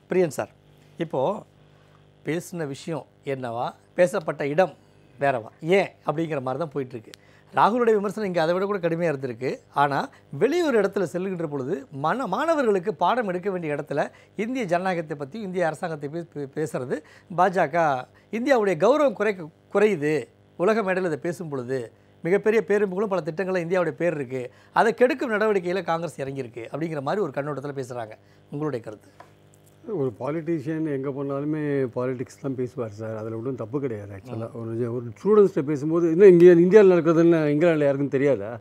பிரியன் sir இப்போது பேசின விஷயம் என்னவா பேசப்பட்ட இடம் வேறவா ஏன் அப்படிங்கிற மாதிரி தான் போயிட்டுருக்கு ராகுலுடைய விமர்சனம் இங்கே அதை விட கூட கடுமையாக இருந்திருக்கு ஆனால் வெளியூர் இடத்துல செல்லுகின்ற பொழுது மன மாணவர்களுக்கு பாடம் எடுக்க வேண்டிய இடத்துல இந்திய ஜனநாயகத்தை பற்றி இந்திய அரசாங்கத்தை பற்றி பே- பேசுறது பாஜக இந்தியாவுடைய கௌரவம் குறைக்க குறையுது உலக மேடையில் இதை பேசும் பொழுது மிகப்பெரிய பேரும்புகளும் பல திட்டங்களும் இந்தியாவுடைய பேர் இருக்குது அதை கெடுக்கும் நடவடிக்கையில் காங்கிரஸ் இறங்கியிருக்கு அப்படிங்கிற மாதிரி ஒரு கண்ணோட்டத்தில் பேசுகிறாங்க உங்களுடைய கருத்து ஒரு பாலிட்டிஷியன் எங்கே போனாலுமே பாலிடிக்ஸ் தான் பேசுவார் சார் அதில் ஒன்றும் தப்பு கிடையாது ஆக்சுவலாக ஒரு ஜ- ஒரு ஸ்டூடெண்ட்ஸ்கிட்ட பேசும்போது இன்னும் இங்கே இந்தியாவில் நடக்கிறதுன்னு இங்கிலாண்டில் யாருக்கும் தெரியாதா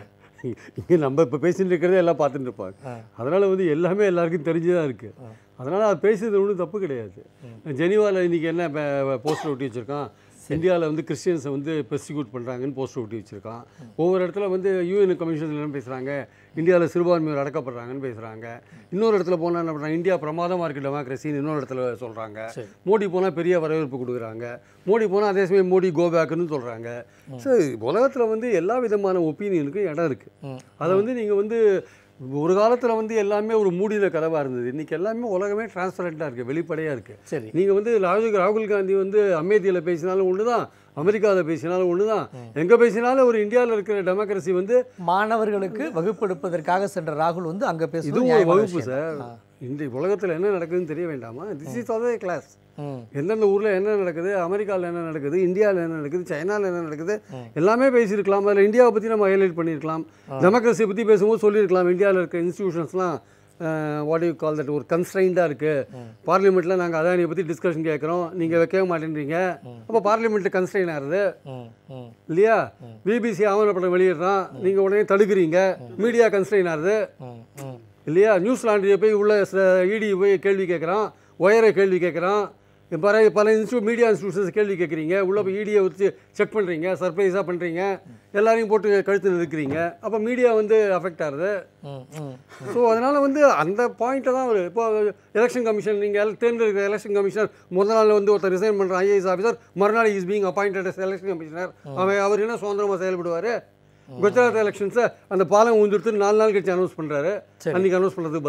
இங்கே நம்ம இப்போ பேசிட்டு இருக்கிறதே எல்லாம் பார்த்துட்டு இருப்பாங்க அதனால் வந்து எல்லாமே எல்லாருக்கும் தெரிஞ்சு தான் இருக்குது அதனால் அது பேசுறது ஒன்றும் தப்பு கிடையாது ஜெனிவாவில் இன்றைக்கி என்ன போஸ்டர் ஒட்டி வச்சுருக்கான் இந்தியாவில் வந்து கிறிஸ்டியன்ஸை வந்து பெர்சிக்யூட் பண்ணுறாங்கன்னு போஸ்டர் ஒட்டி வச்சுருக்கான் ஒவ்வொரு இடத்துல வந்து யூஎன் கமிஷன் என்ன பேசுகிறாங்க இந்தியாவில் சிறுபான்மையோர் அடக்கப்படுறாங்கன்னு பேசுகிறாங்க இன்னொரு இடத்துல போனால் என்ன பண்ணுறாங்க இந்தியா பிரமாதமாக இருக்குது டெமோக்ரஸின்னு இன்னொரு இடத்துல சொல்கிறாங்க மோடி போனால் பெரிய வரவேற்பு கொடுக்குறாங்க மோடி போனால் அதே சமயம் மோடி கோபேக்குன்னு சொல்கிறாங்க ஸோ உலகத்தில் வந்து எல்லா விதமான ஒப்பீனியனுக்கும் இடம் இருக்குது அதை வந்து நீங்கள் வந்து ஒரு காலத்தில் வந்து எல்லாமே ஒரு மூடின கதவாக இருந்தது இன்றைக்கி எல்லாமே உலகமே டிரான்ஸ்பரண்ட்டாக இருக்குது வெளிப்படையாக இருக்குது சரி நீங்கள் வந்து ராகுல் ராகுல் காந்தி வந்து அமேதியில் பேசினாலும் ஒன்று தான் அமெரிக்காவில் பேசினாலும் ஒன்று தான் எங்கே பேசினாலும் ஒரு இந்தியாவில் இருக்கிற டெமோக்ரஸி வந்து மாணவர்களுக்கு வகுப்பெடுப்பதற்காக சென்ற ராகுல் வந்து அங்கே பேசுவது இதுவும் ஒரு நியாயமான வகுப்பு விஷயம். சார் இன்றைய உலகத்தில் என்ன நடக்குதுன்னு தெரிய வேண்டாமா திஸ் இஸ் ஆல்வே கிளாஸ் ம். எந்தெந்த ஊரில் என்ன நடக்குது அமெரிக்காவில் என்ன நடக்குது இந்தியாவில் என்ன நடக்குது சைனாவில் என்ன நடக்குது எல்லாமே பேசியிருக்கலாம் அதில் இந்தியாவை பற்றி நம்ம ஹைலைட் பண்ணியிருக்கலாம் டெமோக்ரஸியை பற்றி பேசும்போது சொல்லியிருக்கலாம் இந்தியாவில் இருக்க இன்ஸ்டிடியூஷன்ஸ்லாம் வாட் யூ கால் தட் ஒரு கன்ஸ்ட்ரைண்டாக இருக்குது பார்லிமெண்ட்டில் நாங்கள் அதானியை பற்றி டிஸ்கஷன் கேட்குறோம் நீங்கள் வைக்கவே மாட்டேன்றீங்க அப்போ பார்லிமெண்ட்டு கன்ஸ்ட்ரைன் ஆகுது ம், ம். இல்லையா பிபிசி ஆவணப்படம் வெளியிடுறான் நீங்கள் உடனே தடுக்கிறீங்க மீடியா கன்ஸ்ட்ரைன் ஆகுது ம், ம். இல்லையா நியூஸ் லாண்டரியை போய் உள்ள இடி போய் கேள்வி கேட்குறான் ஒயரை கேள்வி கேட்குறான் பல பல இன்ஸ்டியூ மீடியா இன்ஸ்டியூஷன்ஸ் கேள்வி கேட்குறீங்க உள்ளே போய் இடியை வச்சு செக் பண்ணுறீங்க சர்ப்ரைஸாக பண்ணுறீங்க எல்லாரையும் போட்டு கழுத்து நிறுக்கிறீங்க அப்போ மீடியா வந்து அஃபெக்ட் ஆகுது ம், ம். ஸோ அதனால் வந்து அந்த பாயிண்ட்டை தான் ஒரு இப்போ எலெக்ஷன் கமிஷன் நீங்கள் தேர்ந்தெடுக்கிற எலெக்ஷன் கமிஷனர் முதல் நாள் வந்து ஒருத்தர் ரிசைன் பண்ணுற ஐஏஎஸ் ஆஃபீஸர் மறுநாள் is being appointed election commissioner அவன் அவர் என்ன சுதந்திரமாக செயல்படுவார் குஜராத் எலெக்ஷன்ஸை அந்த பாலம் ஊந்துடுத்து நாலு நாள் கழிச்சு அனௌன்ஸ் பண்ணுறாரு அன்றைக்கி அனௌன்ஸ் பண்ணுறதுக்கு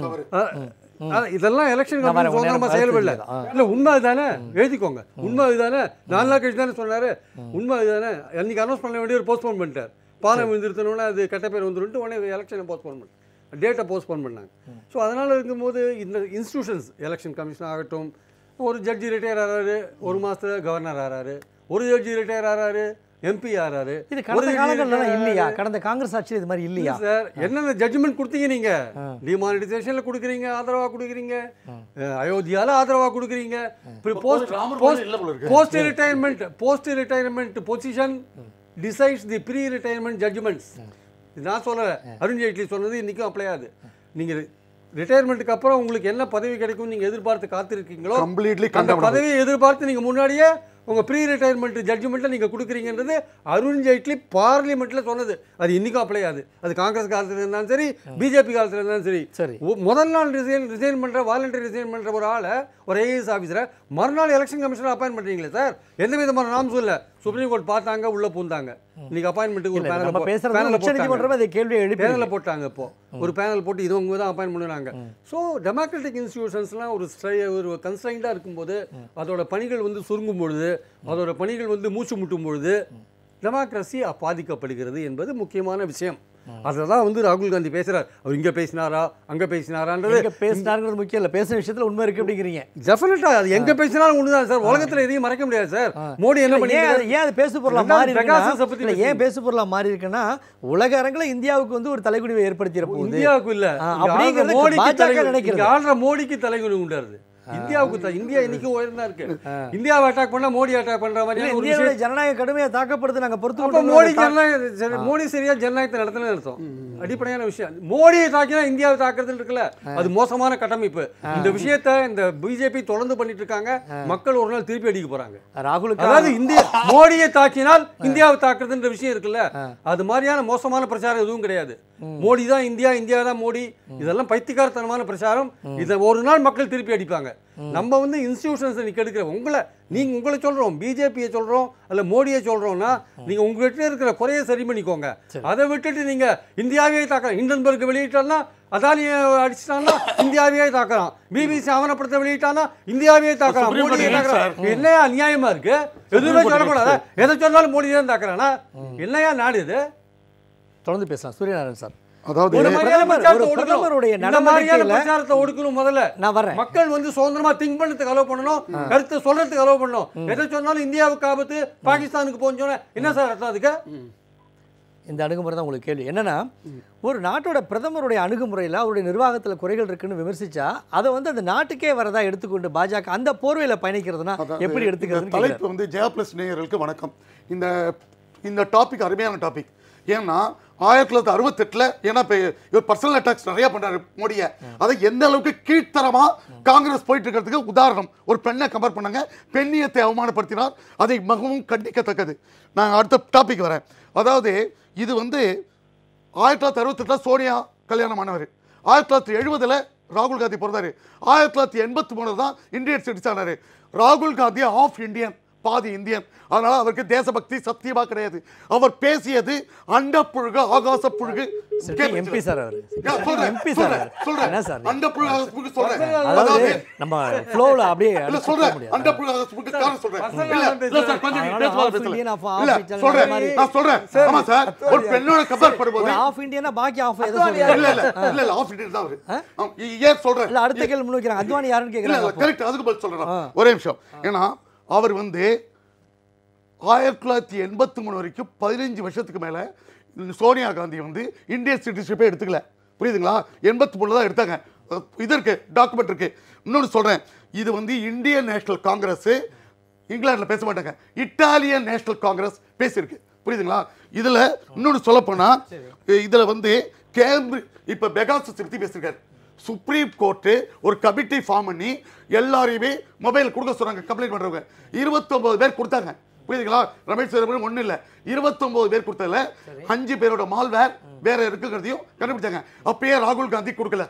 பதிலாக இதெல்லாம் எலெக்ஷன் நான் வரேன், கமிஷன் உடனே சுதந்திரமாக அடுத்து செயல்படல இதுதான். ஆ. இல்லை உண்மை அதுதானே எழுதிக்கோங்க உண்மை அதுதானே நாலு நாள் கழிச்சு தானே சொன்னார் உண்மை அதுதானே அன்றைக்கி அனௌன்ஸ் பண்ண வேண்டிய ஒரு போஸ்ட்போன் பண்ணிட்டார் பாலம் விழுந்துருத்தனோட அது கெட்ட பேர் வந்துருன்ட்டு உடனே எலெக்ஷனை போஸ்ட்போன் பண்ணாங்க டேட்டை போஸ்ட்போன் பண்ணாங்க ஸோ அதனால் இருக்கும்போது இந்த இன்ஸ்டியூஷன்ஸ் எலெக்ஷன் கமிஷன் ஆகட்டும் ஒரு ஜட்ஜி ரிட்டையர் ஆகிறாரு ஒரு மாதத்துல கவர்னர் ஆறாரு ஒரு ஜட்ஜி ரிட்டையர் ஆறாரு எம்பி ஆறாரு இது ஒரு கடந்த judge காலங்கள்லாம் retire இல்லையா கடந்த காங்கிரஸ் ஆட்சியில் இது மாதிரி இல்லையா சார் என்னென்ன ஜட்ஜ்மெண்ட் கொடுத்தீங்க நீங்க டிமானிட்டைசேஷன்ல கொடுக்குறீங்க ஆதரவா கொடுக்குறீங்க அஹ், அயோத்தியால ஆதரவா கொடுக்குறீங்க போஸ்ட் ராமர் கோயில் இல்ல போல இருக்கு. Post retirement post retirement position decides the pre retirement judgments நான் சொல்லல அருண் ஜேட்லி சொன்னது இன்னைக்கும் அப்ளை ஆகுது நீங்க ரிட்டையர்மெண்ட்டுக்கு அப்புறம் உங்களுக்கு என்ன பதவி கிடைக்கும் நீங்க எதிர்பார்த்து காத்திருக்கீங்களோ Completely அந்த condemnable. பதவியை எதிர்பார்த்து நீங்க முன்னாடியே உங்க ப்ரீ ரிட்டையர்மெண்ட் ஜட்ஜ்மெண்ட்டை நீங்க கொடுக்குறீங்கன்றது அருண் ஜேட்லி பார்லிமெண்ட்ல சொன்னது அது இன்னைக்கும் அப்ளை ஆகுது அது காங்கிரஸ் காலத்துல இருந்தாலும் சரி பிஜேபி காலத்துல இருந்தாலும் சரி சரி. ஒ- முதல் நாள் ரிசைன் ரிசைன் பண்ற வாலண்டரி ரிசைன் பண்ற ஒரு ஆளை ஒரு ஐஏஎஸ் ஆஃபீஸரை மறுநாள் எலெக்ஷன் கமிஷனர் அப்பாயின் பண்றீங்களே சார் எந்த விதமான நாம்ஸும் இல்ல சுப்ரீம் கோர்ட் பார்த்தாங்க உள்ள பூந்தாங்க இன்னைக்கு அப்பாயின்மெண்ட்டுக்கு ஒரு இல்ல, நம்ம பேனல் பேசுறது பேனல் உச்சநீதிமன்றம் அதை கேள்வியை எழுப்பி பேனலில் போட்டாங்க இப்போ ஒரு பேனல் போட்டு இது உங்க தான் அப்பாயின் பண்ணுனாங்க ஸோ டெமோக்ராட்டிக் இன்ஸ்டிடியூஷன்ஸ்லாம் ஒரு ஸ்ட்ரை ஒரு கன்ஸ்ட்ரைண்டாக இருக்கும்போது அதோட பணிகள் வந்து சுருங்கும் பொழுது அதோட பணிகள் வந்து மூச்சு முட்டும் பொழுது டெமோக்ரஸி பாதிக்கப்படுகிறது என்பது முக்கியமான விஷயம் அதை தான் வந்து ராகுல் காந்தி பேசுறார் அவர் இங்கே பேசினாரா அங்கே பேசினாரான்றது எங்க பேசினாருங்கிறது முக்கியம் இல்லை பேசுன விஷயத்துல உண்மை இருக்கு அப்படிங்கிறீங்க டெஃபினட்டா அது எங்க பேசினாலும் ஒண்ணுதான் சார் உலகத்துல எதையும் மறைக்க முடியாது சார் மோடி என்ன இல்ல, ஏன் பண்ணி அது- ஏன் அது பேசு பொருளா ரெண்டாவது மாறி பெகாசஸை இருக்குன்னா பத்தி இல்ல, ஏன் பேசுங்க. பேசு பொருளா மாறி இருக்குன்னா உலக அரங்குல இந்தியாவுக்கு வந்து ஒரு தலைகுனிவை ஏற்படுத்திட போகுது இந்தியாவுக்கு இல்ல ஆ, இங்க ஆள்ற அப்படிங்கிறது மோடிக்கு பாஜக தலைகுனி- நினைக்கிறது. இங்க ஆள்ற மோடிக்கு தலைகுனி உண்டாருது இந்தியாவுக்கு த- இந்தியா இன்னைக்கும் உயர்ந்தா இருக்கு இந்தியாவை அட்டாக் பண்ணா மோடி அட்டாக் பண்ற இல்ல, மாதிரி ஒரு இந்தியாவுடைய விஷயம் ஜனநாயக கடுமையா தாக்கப்படுது நாங்க பொறுத்து அப்ப கொண்டு மோடி இருக்கோம். ஜனநாயக சரி, மோடி சரியா ஜனநாயகத்தை நடத்தல அர்த்தம் அடிப்படையான விஷயம் மோடியை தாக்கினா இந்தியாவை தாக்குறதுன்னு இருக்குல்ல அது மோசமான கட்டமைப்பு இந்த விஷயத்தை இந்த பிஜேபி தொடர்ந்து பண்ணிட்டு இருக்காங்க மக்கள் ஒரு நாள் திருப்பி அடிக்க போறாங்க ராகுலுக்கு அதாவது இந்திய மோடியை தாக்கினால் இந்தியாவை தாக்குறதுன்ற விஷயம் இருக்குல்ல அது மாதிரியான மோசமான பிரச்சாரம் எதுவும் கிடையாது மோடி தான் இந்தியா இந்தியா தான் மோடி இதெல்லாம் பைத்தியக்காரத்தனமான பிரச்சாரம் இதை ஒரு நாள் மக்கள் திருப்பி அடிப்பாங்க நம்ம வந்து இன்ஸ்டிடியூஷன்ஸ் நீ கெடுக்கிற உங்களை நீங்க உங்களை சொல்றோம் பிஜேபியை சொல்றோம் அல்ல மோடியை சொல்றோம்னா நீங்க உங்ககிட்ட இருக்கிற குறைய சரி பண்ணிக்கோங்க அதை விட்டுட்டு நீங்க இந்தியாவே தாக்க இண்டன்பர்க் வெளியிட்டோம்னா அதானி அடிச்சிட்டான்னா இந்தியாவையே தாக்கலாம் பிபிசி ஆவணப்படுத்த வெளியிட்டானா இந்தியாவையே தாக்கலாம் சுப்ரீம் மோடியை கோர்ட் தாக்கலாம் என்னையா அநியாயமா இருக்கு எதுவுமே சொல்லக்கூடாது எதை சொன்னாலும் மோடி தான் தாக்குறானா என்னையா நாடு இது தொடர்ந்து பேசலாம் சூரியநாராயணன் சார் அதாவது ஒரு மாதிரியான பிரதமர், பிரச்சாரத்தை ஒரு ஒடுக்கணும். பிரதமருடைய இந்த மாதிரியான நடவடிக்கையில- பிரச்சாரத்தை ஒடுக்கணும் முதல்ல நான் வரேன் மக்கள் வந்து சுதந்திரமா திங்க் பண்ணதுக்கு அலோவ் பண்ணணும் கருத்தை சொல்றதுக்கு அலோவ் பண்ணணும் எதை சொன்னாலும் இந்தியாவுக்கு ஆபத்து பாகிஸ்தானுக்கு போன்னு சொன்னா என்ன சார் அர்த்தம் அதுக்கு இந்த அணுகுமுறை தான் உங்களுக்கு கேள்வி என்னன்னா ஒரு நாட்டோட பிரதமருடைய அணுகுமுறையில் அவருடைய நிர்வாகத்தில் குறைகள் இருக்குன்னு விமர்சிச்சா அதை வந்து அந்த நாட்டுக்கே வரதா எடுத்துக்கொண்டு பாஜக அந்த போர்வையில் பயணிக்கிறதுனா அதாவது எப்படி இந்த எடுத்துக்கிறது தலைப்பு வந்து ஜெயா பிளஸ் நேயர்களுக்கு வணக்கம் இந்த இந்த டாபிக் அருமையான டாபிக் ஏன்னா ஆயிரத்தி தொள்ளாயிரத்தி அறுபத்தெட்டில் ஏன்னா இப்போ இவர் பர்சனல் அட்டாக்ஸ் நிறைய பண்ணாரு மோடியை அதை எந்த அளவுக்கு கீழ்த்தரமா காங்கிரஸ் போயிட்டு இருக்கிறதுக்கு உதாரணம் ஒரு பெண்ணை கம்பேர் பண்ணாங்க பெண்ணியத்தை அவமானப்படுத்தினார் அதை மிகவும் கண்டிக்கத்தக்கது நான் அடுத்த டாபிக் வரேன் அதாவது இது வந்து ஆயிரத்தி தொள்ளாயிரத்தி அறுபத்தெட்டில் சோனியா கல்யாணம் ஆனவர் ஆயிரத்தி தொள்ளாயிரத்தி எழுபதில் ராகுல் காந்தி பிறந்தாரு ஆயிரத்தி தொள்ளாயிரத்தி எண்பத்தி மூணில் தான் இந்தியன் சிட்டிசன் ஆனாரு ராகுல் காந்தி ஆஃப் இந்தியன் பாதி இந்தியன் அதனால அவருக்கு தேசபக்தி சத்தியமா கிடையாது அவர் பேசியது அண்ட புழுகு ஆகாச புழுகு எம்பி சார் அவர் யா, சொல்றேன், எம்பி சார் சொல்றேன், அவர். சொல்றேன். என்ன சார் அண்ட புழுகு ஆகாச புழுகு சொல்றேன். அதாவது அதாவது நம்ம ஃப்ளோவில் அப்படியே இல்ல அடிச்சுக்க சொல்றேன் முடியாது. அண்ட புழுகு ஆகாச புழுகு காரணம் சொல்றேன் பசங்க இல்ல எல்லாம் இல்ல சார் கொஞ்சம் நீங்க அதனால பேசுவாங்க half Indian, half பேசல half இல்ல Indian சொல்றேன் அந்த மாதிரி. நான் சொல்றேன் ஆமா சார் ஒரு பெண்ணோட கம்பேர் பண்ணும்போது ஒரு ஆஃப் இந்தியனா பாக்கி ஆஃப் எதை இல்ல சொல்றீங்க இல்ல இல்ல இல்ல ஆஃப் இண்டியன் தான் அவரு ஆமா, ஏன் சொல்றேன் இல்ல அடுத்த கேள்வி முன்வைக்கிறாங்க அத்வானி யாருன்னு இல்ல கேட்குறாங்க இல்ல கரெக்ட் அதுக்கு பதில் சொல்றேன் ஒரே நிமிஷம் ஏன்னா அவர் வந்து ஆயிரத்தி தொள்ளாயிரத்தி எண்பத்தி மூணு வரைக்கும் பதினஞ்சு வருஷத்துக்கு மேல இந்த சோனியா காந்தி வந்து இந்தியன் சிட்டிசன்ஷிப்பே எடுத்துக்கல புரியுதுங்களா எண்பத்தி மூணுல தான் எடுத்தாங்க அஹ் இது இருக்கு டாக்குமெண்ட் இருக்கு இன்னொன்னு சொல்றேன் இது வந்து இந்தியன் நேஷனல் காங்கிரஸ் இங்கிலாந்துல பேச மாட்டாங்க இட்டாலியன் நேஷனல் காங்கிரஸ் பேசியிருக்கு புரியுதுங்களா இதுல இன்னொன்னு சொல்ல போனா இதுல வந்து கேம்பிரிட்ஜ் இப்ப பெகாசஸ் பத்தி பேசியிருக்காரு சுப்ரீம் கோர்ட்டு ஒரு கமிட்டி ஃபார்ம் பண்ணி எல்லாரையுமே மொபைல் கொடுக்க சொல்றாங்க கம்ப்ளைண்ட் பண்றவங்க இருபத்தொன்பது பேர் கொடுத்தாங்க புரியுதுங்களா ரமேஷ் சேரபுரம் ஒன்றும் இல்லை இருபத்தொன்பது பேர் கொடுத்ததுல அஞ்சு பேரோட மால்வேர் வேற இருக்குங்கிறதையும் கண்டுபிடிச்சாங்க அப்பயே ராகுல் காந்தி கொடுக்கல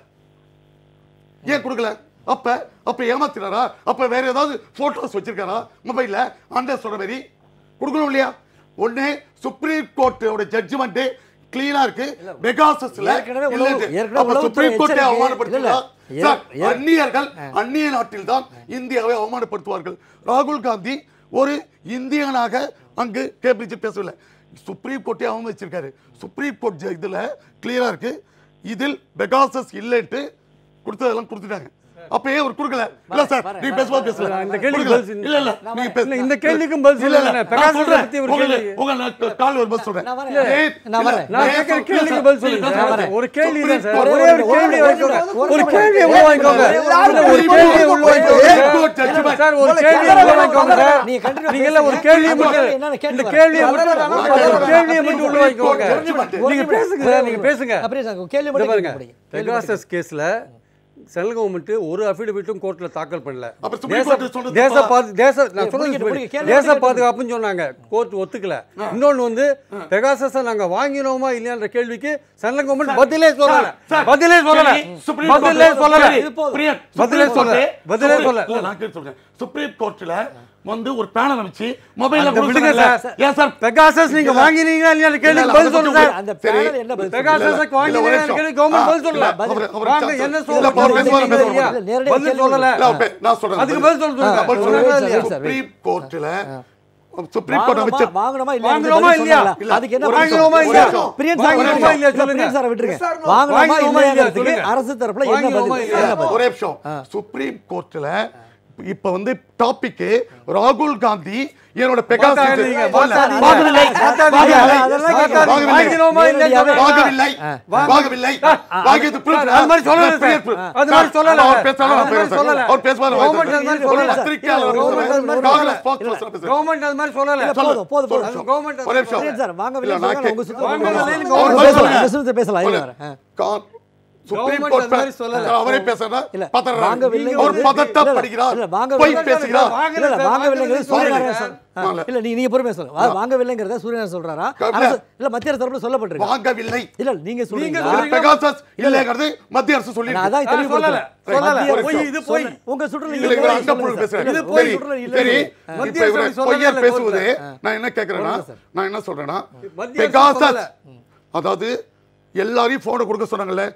ஏன் கொடுக்கல அப்ப அப்ப ஏமாத்தினாரா அப்ப வேற ஏதாவது போட்டோஸ் வச்சிருக்காரா மொபைல்ல அந்த சொல்ற மாதிரி கொடுக்கணும் இல்லையா ஒண்ணு சுப்ரீம் கோர்ட்டோட ஜட்ஜ்மெண்ட் கிளீனா இருக்கு மெகாசஸ்ல ஏற்கனவே உளவு- ஏற்கனவே அப்ப உளவுத்துறை சுப்ரீம் கோர்ட்டை எச்சரிக்கை- அவமானப்படுத்தினா இல்ல, இல்ல. சார் ஏ- அந்நியர்கள் அந்நிய நாட்டில் தான் இந்தியாவை அவமானப்படுத்துவார்கள் ராகுல் காந்தி ஒரு இந்தியனாக அங்கு கேம்பிரிட்ஜில் பேசவில்லை சுப்ரீம் கோர்ட்டே அவங்க வச்சிருக்காரு சுப்ரீம் கோர்ட் ஜ- இதுல கிளியரா இருக்கு இதில் பெகாசஸ் இல்லைன்ட்டு கொடுத்ததெல்லாம் கொடுத்துட்டாங்க அப்பயே அவர் கொடுக்கல இல்ல சார் வரேன், நீ பேசும்போது வரேன். பேசல இந்த கேள்விக்கு கொடுக்கல. பதில் சொல்லு. இல்ல இல்ல நீங்க பேச இல்ல, இந்த கேள்விக்கும் பதில் இல்ல, இல்ல, சொல்லுங்க. நான் பெகாசஸை சொல்றேன். பத்தி ஒரு உங்களை- கேள்வி. உங்களை நான் கால் வரும்போது சொல்றேன். நான் வரேன். நேத்- நான் இல்ல, வரேன். நான் நேத் கேட்கிற சொல்ல- கேள்விக்கு இல்ல, பதில் சார், சொல்லுங்க இல்ல, சார். சார், ஒரு கேள்வி தான் சுப்ரீம் சார். கோர்ட் ஒரே ஒரு கேள்வி வாங்கிக்கோங்க. ஒரு கேள்வியை உள்ள வாங்கிக்கோங்க. எல்லாரும் இல்ல, ஒரு கேள்வியை உள்ள வாங்கிக்கோங்க. சுப்ரீம் கோர்ட் ஜட்ஜ்மெண்ட் சார், ஒரு கேள்வியை உள்ள வாங்கிக்கோங்க சார். நீங்க continue நீங்க எல்லாம் ஒரு பேசுங்க. கேள்வியை அந்த மட்டும் கேள்வி என்னன்னு கேட்டு இந்த வரேன். கேள்வியை மட்டும் இல்ல, ஒரு கேள்வியை மட்டும் உள்ள வாங்கிக்கோங்க judgment. நீங்க பேசுங்க சார், நீங்க பேசுங்க அப்படியே சார் கேள்வி இதை மட்டும் பாருங்க கேட்க முடியும். கேள்வி மட்டும் பெகாசஸ் கேஸ்ல சென்ட்ரல் கவர்மெண்ட் ஒரு அஃபிடவிட்டும் கோர்ட்ல தாக்கல் பண்ணல அப்ப சுப்ரீம் தேச கோர்ட் சொன்னது தேச தப்பா? பாது தேச நான் முடிக்க- முடிக்க, சொல்றது கேள்வி தேச மட்டும் பாதுகாப்புன்னு சொன்னாங்க கோர்ட் ஒத்துக்கல இன்னொன்னு வந்து பெகாசஸை நாங்க வாங்கினோமா இல்லையான்ற கேள்விக்கு சென்ட்ரல் கவர்மெண்ட் பதிலே சொல்லல சார், பதிலே சொல்லல சரி, சுப்ரீம் பதிலே கோர்ட் சொல்லல சரி, இது போதும். பிரியன், பதிலே சுப்ரீம் சொல்ல. கோர்ட் பதிலே சுப்ரீம்- சொல்ல. இல்ல, நான் கேட்டு சொல்றேன். சுப்ரீம் கோர்ட்ல வந்து ஒரு பேனல் அமைச்சு மொபைல்ல அந்த விடுங்க சார். ஏன் சார் பெகாசஸ் நீங்க வாங்கினீங்களா இல்லையான்ற இல்ல, கேள்விக்கு இல்ல, பதில் அதை சொல்லுங்க மட்டும் சார் அந்த சரி. பேனல் என்ன பதில் பெகாசஸை இல்ல, வாங்கினீங்களா ஒரு நிமிஷம். கேள்வி கவர்மெண்ட் பதில் ஆ, சொல்லல இல்ல, அவரு- அவரு வாங்க சார் என்ன இல்ல, சொல்ல அவர் பேசுவாரு, பேசுவாரு. இல்லையா? இல்ல, நேரடியா பதில் கேள்வி சொல்லல இல்ல, அப்ப நான் சொல்றேன் அதுக்கு பதில் சொல்லுங்க ஆ, பதில் சொல்லுங்க சொல்றேன். சார், சார், சுப்ரீம் கோர்ட்ல சுப்ரீம் கோர்ட் வாங்கணுமா அமைச்சர் வாங்கணுமா இல்லையா வாங்கணுமா இல்லையா? இல்ல, அதுக்கு என்ன ஒரு பதில் நிமிஷம், வாங்கணுமா ஒரு இல்லையா? நிமிஷம். பிரியன் சார் வாங்கணுமா விட்டுருங்க. இல்லையா இல்ல, சொல்லுங்க. பிரியன் சாரை விட்டுருங்க Yes or no? வாங்கணுமா வாங்கணுமா இல்லையா இல்லையாங்கிறதுக்கு சொல்லுங்க. அரசு தரப்புல என்ன வாங்கணுமா பதில் இல்லையா? என்ன பதில் ஒரே நிமிஷம் சுப்ரீம் கோர்ட்ல இப்ப வந்து டாபிக் ராகுல் காந்தி என்னோட பெகாசஸ் மாத்தாதீங்க, மாத்தாதீங்க. வாங்கவில்லை மாத்தாதீங்க. வாங்கவில்லை. அதெல்லாம் மாத்தாதீங்க. வாங்கவில்லை. வாங்கினோமா இல்லையா சொல்லுங்க. வாங்கவில்லை வாங்கவில்லை வாங்கியது proof. அது மாதிரி சொல்லல நான் சார். proof. அது மாதிரி சார், சொல்லல. அவர் பேசுவாரு, நான் அது மாதிரி பேசுறேன். சொல்லல. அவர் பேசுவாரு, நான் Government அது மாதிரி பேசுறேன். ஒரு சொல்லல. பத்திரிக்கையாளர் Government அது மாதிரி பேசுறேன். சொல்லல. காங்கிரஸ் spokesperson பேசுறேன். கவர்மெண்ட் அது மாதிரி சொல்லல இல்ல, போதும், போதும், போதும். அது government அது ஒரு நிமிஷம். பிரியன் சார் வாங்கவில்லை இல்ல, நான் சொல்லுங்க, உங்க கே- சுத்தம் வாங்கவில்லை, வாங்கவில்லை. government அவர் பேசலாம், சொல்லல. இந்த சுத்தத்தை பேசலாம் இருங்க வரேன். ஆ. கா- சுப்ரீம் Government கோர்ட் அது மாதிரி சொல்லல. சார், அவரே பேசுறா இல்ல, பதறாரு. வாங்கவில்லை அவர் இல்ல, பதட்டப்படுகிறார் இல்ல, வாங்கவில்லை. பொய் பேசுகிறார் வாங்க- இல்ல, இல்ல, வாங்கவில்லைங்கிறது சூரியநாராயணன் சார். சார். ஆ, இல்ல நீங்க நீங்க பொறுமையா சொல்லுங்க வா- வாங்கவில்லைங்கிறத சூரியநாராயணன் சொல்றாரா இல்ல. அரசு இல்ல மத்திய அரசு தரப்புல சொல்லப்பட்டிருக்கு வாங்கவில்லை இல்ல நீங்க சொல்றீங்க சொல்றீங்க. பெகாசஸ் இல்லைங்கிறது மத்திய அரசு சொல்லி நான் அதான் ஆ, சொல்லல. தெளிவுபடுத்துறேன் சொல்லல. மத்திய பொய், அரசு இது பொய். சொல்ல- உங்க சுற்றுல இல்ல இவர் அங்க பொருள் இல்ல, பேசுறாரு இல்ல, சரி பொய் சுற்றுல இல்ல சரி இல்ல. இப்ப மத்திய இவர் அரசு சொல்லல, பொய்யர் இல்ல, பேசுவது கோர்ட்ல. நான் என்ன கேக்குறேன்னா சொல்லுங்க சார். நான் என்ன சொல்றேன்னா மத்திய அரசு பெகாசஸ் சொல்லல. அதாவது எல்லாரையும் போனை கொடுக்க சொன்னாங்கல்ல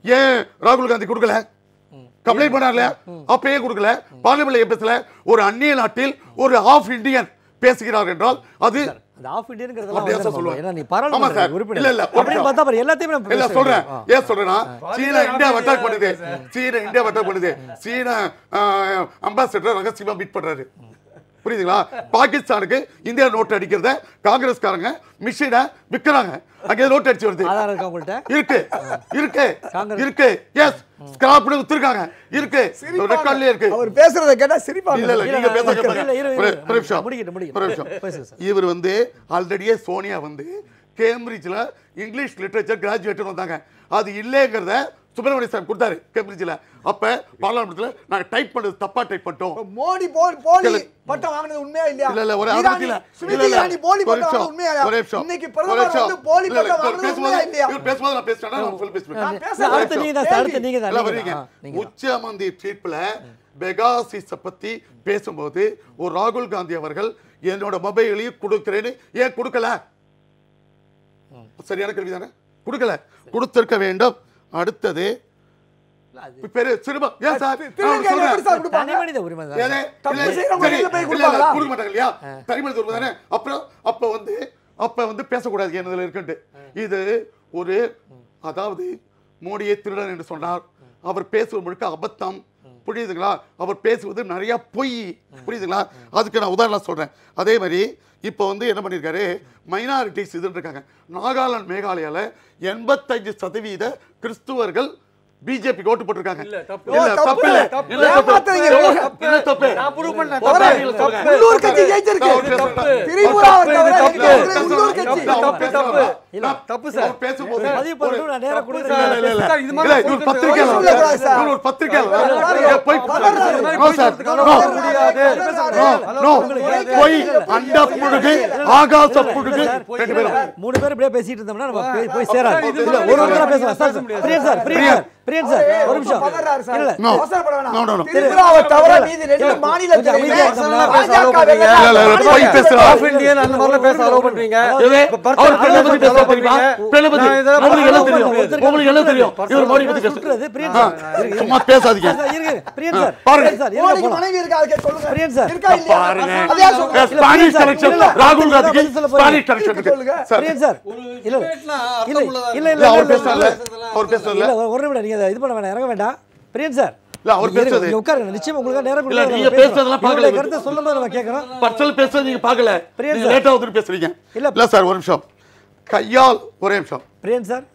ஏன் ராகுல் காந்தி கொடுக்கல கம்ப்ளைண்ட் பண்ணார்ல அப்பயே கொடுக்கல பார்லிமெண்ட்ல பேசல ஒரு அந்நிய நாட்டில் ஒரு ஆஃப் இந்தியன் பேசுகிறார் என்றால் அது அந்த ஆஃப் இண்டியன்ங்கிறதெல்லாம் அப்படியா வந்து சார் நம்ம- சொல்லுவேன்? ஏன்னா நீ ஆமா பாராளுமன்ற சார். உறுப்பினர் இல்ல, இல்ல, ஒரு அப்படின்னு நிமிஷம். பார்த்தா பாரு எல்லாத்தையும் நம்ம இல்ல பேச சொல்றேன் வேண்டியது. ஆ. ஏன் சொல்றேன்னா சீனா இந்தியா அட்டாக் பண்ணுது சீனா இந்தியா அட்டாக் பண்ணுது சீனா அம்பாசிடர் ரகசியமா மீட் பண்றாரு புரியுதுங்களா பாகிஸ்தானுக்கு இந்தியா நோட் அடிக்கிறத காங்கிரஸ்காரங்க மிஷினை விற்கிறாங்க அங்கே நோட் அடிச்சு வருது ஆதாரம் இருக்கா உங்கள்கிட்ட இருக்கு இருக்கு காங்கிரஸ். இருக்கு எஸ் ஸ்கிராப்னு வித்துருக்காங்க இருக்கு ரெக்கார்ட்லயே இருக்கு அவர் பேசுறத கேட்டா சிரிப்பாங்க இல்ல இல்ல நீங்க பேச இல்ல, கேட்பாங்க இல்ல, இரு, இரு, ஒரு இரு. ஒரு நிமிஷம் முடிக்கட்டும், முடிக்கட்டும். ஒரு நிமிஷம் பேசுங்க சார். இவர் வந்து ஆல்ரெடியே சோனியா வந்து கேம்பிரிட்ஜ்ல இங்கிலீஷ் லிட்டரேச்சர் கிராஜுவேட் வந்தாங்க அது இல்லைங்கிறத சுப்பிரமணிய சாமி கொடுத்தாரு கேம்பிரிட்ஜ்ல அப்ப பார்லிமெண்ட்ல நாங்க டைப் பண்ணது தப்பா டைப் பண்ணிட்டோம் மோடி போல் போலி இல்ல. பட்டம் வாங்குனது உண்மையா இல்லையா இல்ல இல்ல ஒரு ஈரானி, அறுபத்தி இல்ல ஸ்மிருதி இல்ல, இல்ல. இரானி போலி ஒரு பட்டம் நிமிஷம், வாங்குனது உண்மையா இல்லையா? ஒரு நிமிஷம், இன்னைக்கு ஒரு பிரதமர் நிமிஷம். வந்து போலி இல்ல, இல்ல, பட்டம் இவர் வாங்குனது பேசும்போது உண்மையா இல்லையா இவர் பேசும்போது நான் பேசுறேன் நான் சொல்லி பேசுவேன் நான் இல்ல, பேசுறேன். அடுத்து நீங்க தான் சார், அடுத்து நீங்க தான், எல்லாம் நீங்க வரீங்க தான். ஆ, நீங்க தான். உச்சமந்தி ட்ரீட்ல பெகாசிஸ பத்தி பேசும்போது ஒரு ராகுல் காந்தி அவர்கள் என்னோட மொபைலையும் கொடுக்கிறேன்னு ஏன் கொடுக்கல சரியான கேள்வி தானே கொடுக்கல கொடுத்திருக்க வேண்டும் அடுத்தது பெரு சிறுபா ஏன் சார் நான் திருநங்கைகள் சொல்றேன். எப்படி சார் கொடுப்பாங்க? தனி மனித உரிமை தான் ஏதே, தப்பு இல்ல, செய்றவங்க சரி, வெளியில போய் இல்ல, இல்ல, கொடுப்பாங்களா? கொடுக்க மாட்டாங்க இல்லையா தனிமனித உரிமை தானே அப்புறம் அப்ப வந்து அப்ப வந்து பேசக்கூடாது என்னதுல இருக்குன்ட்டு இது ஒரு அதாவது மோடியை திருடன் என்று சொன்னார் அவர் பேசுவது முழுக்க அபத்தம் புரியுதுங்களா அவர் பேசுவது நிறைய பொய் புரியுதுங்களா அதுக்கு நான் உதாரணம் சொல்றேன் அதே மாதிரி இப்போ வந்து என்ன பண்ணியிருக்காரு மைனாரிட்டிஸ் இதுன்னு இருக்காங்க நாகாலாந்து மேகாலயால எண்பத்தஞ்சு சதவீத கிறிஸ்துவர்கள் பிஜேபி ஓட்டு போட்டிருக்காங்க இல்ல ஓ, தப்பு தப்பு இல்ல தப்பு. இல்ல தப்பு ஏமாத்துறீங்க. இல்ல தப்பு போறா. உள்ளூர் கட்சி ஜெயிச்சிருக்கு. திரிபுராவை தவிர தப்பு. இருக்கிற உள்ளூர் கட்சி. தப்பு, தப்பு. இல்ல, தப்பு சார். அவர் பேசும்போது பதிவு பண்ணட்டும், நான் நேரா இல்ல, கொடுக்குறேன். இல்ல, இல்ல. சார், இது மாதிரி இல்ல, இவர் பத்திரிக்கையாளர். பொய் சொல்லக்கூடாது சார். இவர் ஒரு பத்திரிக்கையாளர். பாருங்க, ஏன் போய் பதறாரு. No, sir. No. முடியாது. No, no. பொய், அண்ட புழுகு, ஆகாச புழுகு, ரெண்டு பேரும். மூணு பேர் இப்படியே பேசிட்டு இருந்தோம்னா நம்ம போய் போய் சேராது இல்ல ஒரு ஒருத்தரா பேசலாம் sir sir, Priyan sir Priyan sir Priyan sir ஒரு நிமிஷம் பதறாரு சார். இல்ல No. அவசரப்பட வேணாம். No, no, no. திரிபுராவை தவிர இல்ல. மீதி ரெண்டு இல்ல. மாநிலத்திலுமே கொஞ்சம் அமைதியா இருந்தோம்னா பாஜக பேச வெல்ல- இல்ல, இல்ல, இல்ல, பொய் பேசுறா. ஆஃப் இந்தியன் அந்த மாதிரிலாம் பேச அலோவ் பண்றீங்க எது? இப்ப birth அவர் பெண்ணை certificate பத்தி பேச allow தெரியுமா? பண்றீங்க. பெண்ணை பத்தி. நான் இதெல்லாம் உங்களுக்கு எல்லாம் தெரியும். ஒருத்தருக்கு உங்களுக்கு எல்லாம் தெரியும். இவர் மோடி பத்தி சுற்றுறது, பேசுறது. பிரியன் ஆ, சார். இரு, இரு. சும்மா பேசாதீங்க சார், இருங்க. பிரியன் சார் பாருங்க. பிரியன் சார் இருங்க மோடிக்கு போலாம். மனைவி இருக்கா அதுக்கு சொல்லுங்க பிரியன் சார். இருக்கா இல்லையா பாருங்க. அது யார் சொல்றது? ஏ, ஸ்பானிஷ் கனெக்ஷன் இல்ல. ராகுல் காந்திக்கு பதில் சொல்ல போறீங்க. ஸ்பானிஷ் கனெக்ஷன் இருக்கு சொல்லுங்க. சார் பிரியன் சார் இல்ல இல்ல இல்ல இல்ல இல்ல அவர் இல்ல, பேசுறாருல இல்ல அவர் பேசுறாருல இல்ல ஒரு- ஒரு நிமிடம் நீங்க அதை இது பண்ண வேண்டாம் இறங்க வேண்டாம் பிரியன் சார் இல்ல, அவர் நீங்க இருங்க, பேசுறது. நீங்க உட்காருங்க நிச்சயம் உங்களுக்கு நேரம் இல்ல, கொடுங்க, நீங்க நம்ம பேசுறோம். பேசுறதெல்லாம் பார்க்கல. இவருடைய கருத்தை சொல்லும்போது நம்ம கேட்கறோம் பர்சனல் பேசுறது நீங்க பார்க்கல பிரியன் நீங்க சார். லேட்டா வந்து பேசுறீங்க இல்ல. இல்ல சார் ஒரு நிமிஷம் கையால் ஒரே நிமிஷம் பிரியன் சார்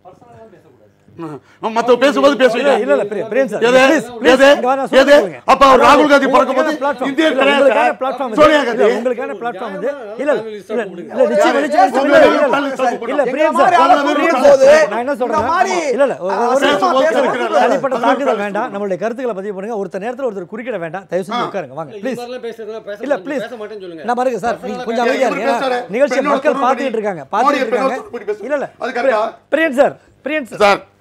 ம், மத்த பேசும்போது பேசுவீங்க இல்ல இல்ல பிரிய- பிரியன் சார் எது please, please, எது இங்க வா, நான் எது சொல்றேன் அப்ப அவர் ராகுல் காந்தி உங்களுக்கான பிறக்கும்போது platform. இந்தியர் இல்ல, கிடையாது உங்களுக்கான சார். platform இது. சோனியா இல்ல, காந்தி உங்களுக்கான platform இது. இல்ல, இல்ல, இல்ல, நிச்சயம், யாரு? நிச்சயம், நிச்சயம். உங்களை இல்ல, இல்ல, தள்ளி தள்ளி இல்ல, போடுறோம். பிரியன் இந்த மாதிரி சார், ஆளை பிரியன் கூப்பிடும் சார், போது நான் என்ன சொல்றேன் இந்த மாதிரி, இல்ல இல்ல ஒரு- ஒரு அசிங்கமா நிமிஷம் பேசுறது பேசுறது இருக்கிறாரு. தனிப்பட்ட அது தாக்குதல் ஒரு வேண்டாம் நம்மளுடைய கருத்துக்களை பதிவு பண்ணுங்க ஒருத்தர் நேரத்துல ஒருத்தர் குறுக்கிட வேண்டாம் தயவு செஞ்சு உட்காருங்க வாங்க ப்ளீஸ் இல்ல ப்ளீஸ் நான் பாருங்க சார் நீங்க கொஞ்சம் அமைதியா இருங்க இவர் பேசுறாரு. ஏன்னா நிகழ்ச்சியை பெண்ணோட மக்கள் தொடர்பு பார்த்துட்டு படி. இருக்காங்க மோடியை பார்த்துட்டு பெண்ணோட இருக்காங்க தொடர்பு படி பேசு. இல்ல இல்ல அது கரெக்டா? Priyan sir Priyan sir sir